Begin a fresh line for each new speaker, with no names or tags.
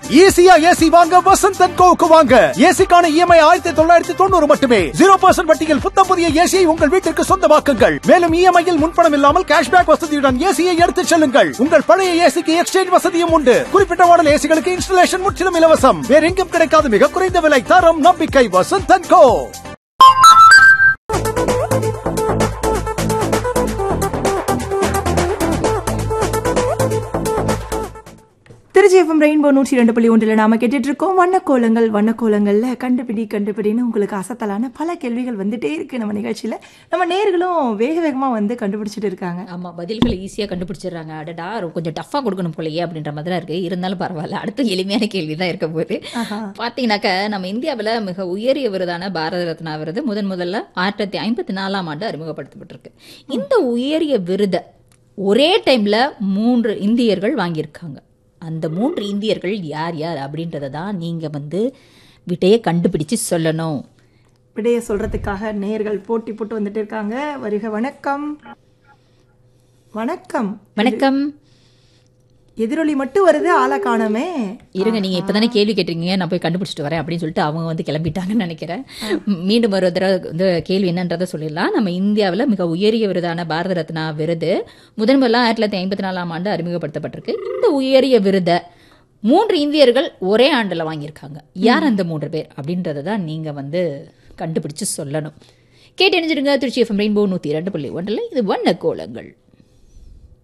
ஈஸியா ஏசி வாங்க வசந்த் அண்ட் கோவுக்கு வாங்க ஏசிக்கான இஎம்ஐ ஆயிரத்தி தொள்ளாயிரத்தி தொண்ணூறு மட்டுமே ஜீரோ பர்சன்ட் வட்டியில் புத்தம் புதிய ஏசியை உங்கள் வீட்டிற்கு சொந்தமாக்குங்கள் மேலும் இஎம்ஐயில் முன்பணம் இல்லாமல் கேஷ்பேக் வசதியுடன் ஏசியை எடுத்துச் செல்லுங்கள் உங்கள் பழைய ஏசிக்கு எக்ஸ்சேஞ்ச் வசதியும் உண்டு குறிப்பிட்ட மாடல் ஏசிகளுக்கு இன்ஸ்டலேஷன் முற்றிலும் இலவசம் வேற எங்கும் கிடைக்காத மிக குறைந்த விலை தரம் நம்பிக்கை Vasanth and co
Trichy FM rainbow நூற்றி ரெண்டு புள்ளி ஒன்றில் நாம கேட்டுட்டு இருக்கோம் வண்ணக்கோலங்கள் வண்ணக்கோலங்கள்ல கண்டுபிடி கண்டுபிடின்னு உங்களுக்கு அசத்தலான பல கேள்விகள் வந்துட்டே இருக்கு நம்ம நிகழ்ச்சியில நம்ம நேர்களும் வேக வேகமா வந்து கண்டுபிடிச்சிட்டு இருக்காங்க
ஆமா பதில்களை ஈஸியா கண்டுபிடிச்சிடுறாங்க அடடா கொஞ்சம் டஃபா கொடுக்கணும் போலயே அப்படின்ற மாதிரி தான் இருக்கு இருந்தாலும் பரவாயில்ல அடுத்த எளிமையான கேள்வி தான் இருக்க போகுது பாத்தீங்கன்னாக்க நம்ம இந்தியாவுல மிக உயரிய விருதான பாரத ரத்னா விருது முதன் முதல்ல ஆயிரத்தி தொள்ளாயிரத்தி ஐம்பத்தி நாலாம் ஆண்டு அறிமுகப்படுத்தப்பட்டிருக்கு இந்த உயரிய விருதை ஒரே டைம்ல மூன்று இந்தியர்கள் வாங்கியிருக்காங்க அந்த மூன்று இந்தியர்கள் யார் யார் அப்படின்றத தான் நீங்க வந்து விட்டையை கண்டுபிடிச்சு சொல்லணும்
விடைய சொல்றதுக்காக நேர்கள் போட்டி போட்டு வந்துட்டு இருக்காங்க வருக வணக்கம் வணக்கம்
வணக்கம்
எதிரொலி மட்டும் வருது ஆளை காணோமே
இருங்க நீங்க இப்பதானே கேள்வி கேட்டிருக்கீங்க நான் போய் கண்டுபிடிச்சிட்டு வரேன் அப்படின்னு சொல்லிட்டு அவங்க வந்து கிளம்பிட்டாங்கன்னு நினைக்கிறேன் மீண்டும் ஒரு தடவை வந்து கேள்வி என்னன்றதை சொல்லிடலாம் நம்ம இந்தியாவில் மிக உயரிய விருதான பாரத ரத்னா விருது முதன் முதல்ல ஆயிரத்தி தொள்ளாயிரத்தி ஐம்பத்தி நாலாம் ஆண்டு அறிமுகப்படுத்தப்பட்டிருக்கு இந்த உயரிய விருதை மூன்று இந்தியர்கள் ஒரே ஆண்டுல வாங்கியிருக்காங்க யார் அந்த மூன்று பேர் அப்படின்றத தான் நீங்க வந்து கண்டுபிடிச்சு சொல்லணும் கேட்டு இணைஞ்சிருங்க திருச்சி எஃப்எம் ரெயின்போ நூற்றி இரண்டு புள்ளி ஒன்றில் இது வண்ண கோலங்கள்